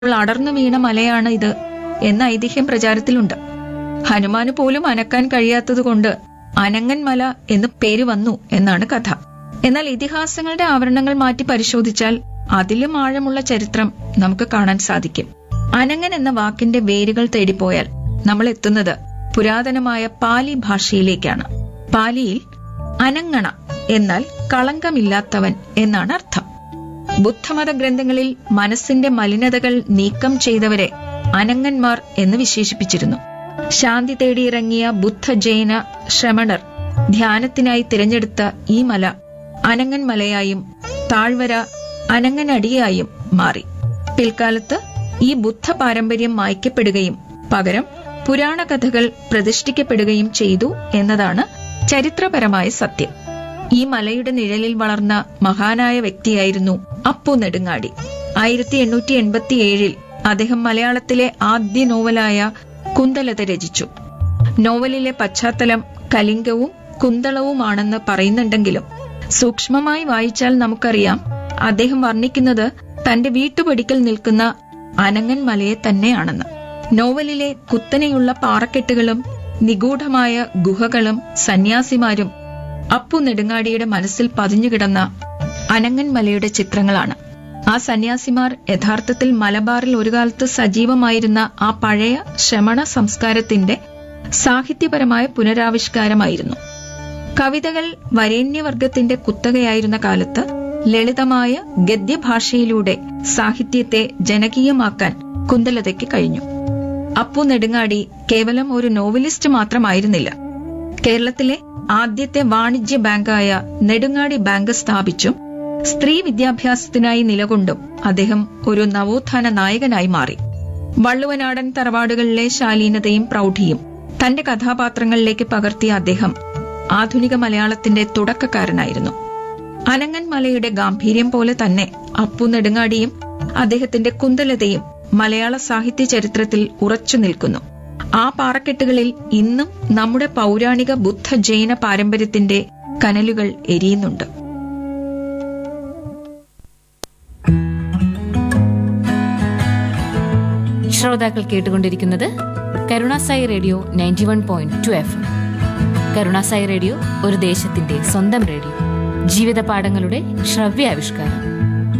അപ്പോൾ അടർന്നു വീണ മലയാണ് ഇത് എന്ന ഐതിഹ്യം പ്രചാരത്തിലുണ്ട് ഹനുമാന് പോലും അനക്കാൻ കഴിയാത്തതുകൊണ്ട് അനങ്ങൻ മല എന്ന് പേര് വന്നു എന്നാണ് കഥ എന്നാൽ ഇതിഹാസങ്ങളുടെ ആവരണങ്ങൾ മാറ്റി പരിശോധിച്ചാൽ അതിലും ആഴമുള്ള ചരിത്രം നമുക്ക് കാണാൻ സാധിക്കും അനങ്ങൻ എന്ന വാക്കിന്റെ വേരുകൾ തേടിപ്പോയാൽ നമ്മൾ എത്തുന്നത് പുരാതനമായ പാലി ഭാഷയിലേക്കാണ് പാലിയിൽ അനങ്ങണ എന്നാൽ കളങ്കമില്ലാത്തവൻ എന്നാണ് അർത്ഥം ബുദ്ധമത ഗ്രന്ഥങ്ങളിൽ മനസ്സിന്റെ മലിനതകൾ നീക്കം ചെയ്തവരെ അനങ്ങന്മാർ എന്ന് വിശേഷിപ്പിച്ചിരുന്നു ശാന്തി തേടിയിറങ്ങിയ ബുദ്ധ ജൈന ശ്രമണർ ധ്യാനത്തിനായി തിരഞ്ഞെടുത്ത ഈ മല അനങ്ങൻ മലയായും താഴ്വര അനങ്ങനടിയായും മാറി പിൽക്കാലത്ത് ഈ ബുദ്ധ പാരമ്പര്യം മായ്ക്കപ്പെടുകയും പകരം പുരാണ കഥകൾ പ്രതിഷ്ഠിക്കപ്പെടുകയും ചെയ്തു എന്നതാണ് ചരിത്രപരമായ സത്യം ഈ മലയുടെ നിഴലിൽ വളർന്ന മഹാനായ വ്യക്തിയായിരുന്നു അപ്പു നെടുങ്ങാടി ആയിരത്തി എണ്ണൂറ്റി എൺപത്തി ഏഴിൽ അദ്ദേഹം മലയാളത്തിലെ ആദ്യ നോവലായ കുന്തലത രചിച്ചു നോവലിലെ പശ്ചാത്തലം കലിംഗവും കുന്തളവുമാണെന്ന് പറയുന്നുണ്ടെങ്കിലും സൂക്ഷ്മമായി വായിച്ചാൽ നമുക്കറിയാം അദ്ദേഹം വർണ്ണിക്കുന്നത് തന്റെ വീട്ടുപടിക്കൽ നിൽക്കുന്ന അനങ്ങൻ മലയെ തന്നെയാണെന്ന് നോവലിലെ കുത്തനെയുള്ള പാറക്കെട്ടുകളും നിഗൂഢമായ ഗുഹകളും സന്യാസിമാരും അപ്പു നെടുങ്ങാടിയുടെ മനസ്സിൽ പതിഞ്ഞുകിടന്ന അനങ്ങൻ മലയുടെ ചിത്രങ്ങളാണ് ആ സന്യാസിമാർ യഥാർത്ഥത്തിൽ മലബാറിൽ ഒരു കാലത്ത് സജീവമായിരുന്ന ആ പഴയ ശ്രമണ സംസ്കാരത്തിന്റെ സാഹിത്യപരമായ പുനരാവിഷ്കാരമായിരുന്നു കവിതകൾ വരേണ്യവർഗത്തിന്റെ കുത്തകയായിരുന്ന കാലത്ത് ലളിതമായ ഗദ്യഭാഷയിലൂടെ സാഹിത്യത്തെ ജനകീയമാക്കാൻ കുന്തലതയ്ക്ക് കഴിഞ്ഞു അപ്പു നെടുങ്ങാടി കേവലം ഒരു നോവലിസ്റ്റ് മാത്രമായിരുന്നില്ല കേരളത്തിലെ ആദ്യത്തെ വാണിജ്യ ബാങ്കായ നെടുങ്ങാടി ബാങ്ക് സ്ഥാപിച്ചും സ്ത്രീ വിദ്യാഭ്യാസത്തിനായി നിലകൊണ്ടും അദ്ദേഹം ഒരു നവോത്ഥാന നായകനായി മാറി വള്ളുവനാടൻ തറവാടുകളിലെ ശാലീനതയും പ്രൗഢിയും തന്റെ കഥാപാത്രങ്ങളിലേക്ക് പകർത്തിയ അദ്ദേഹം ആധുനിക മലയാളത്തിന്റെ തുടക്കക്കാരനായിരുന്നു അനങ്ങൻ മലയുടെ ഗാംഭീര്യം പോലെ തന്നെ അപ്പു നെടുങ്ങാടിയും അദ്ദേഹത്തിന്റെ കുന്തലതയും മലയാള സാഹിത്യ ചരിത്രത്തിൽ ഉറച്ചു നിൽക്കുന്നു ആ പാറക്കെട്ടുകളിൽ ഇന്നും നമ്മുടെ പൗരാണിക ബുദ്ധ ജൈന പാരമ്പര്യത്തിന്റെ കനലുകൾ എരിയുന്നുണ്ട് ശ്രോതാക്കൾ കേട്ടുകൊണ്ടിരിക്കുന്നത് Karunasai radio ninety one point two F Karunasai radio ഒരു ദേശത്തിന്റെ സ്വന്തം റേഡിയോ ജീവിത പാഠങ്ങളുടെ ശ്രവ്യാവിഷ്കാരം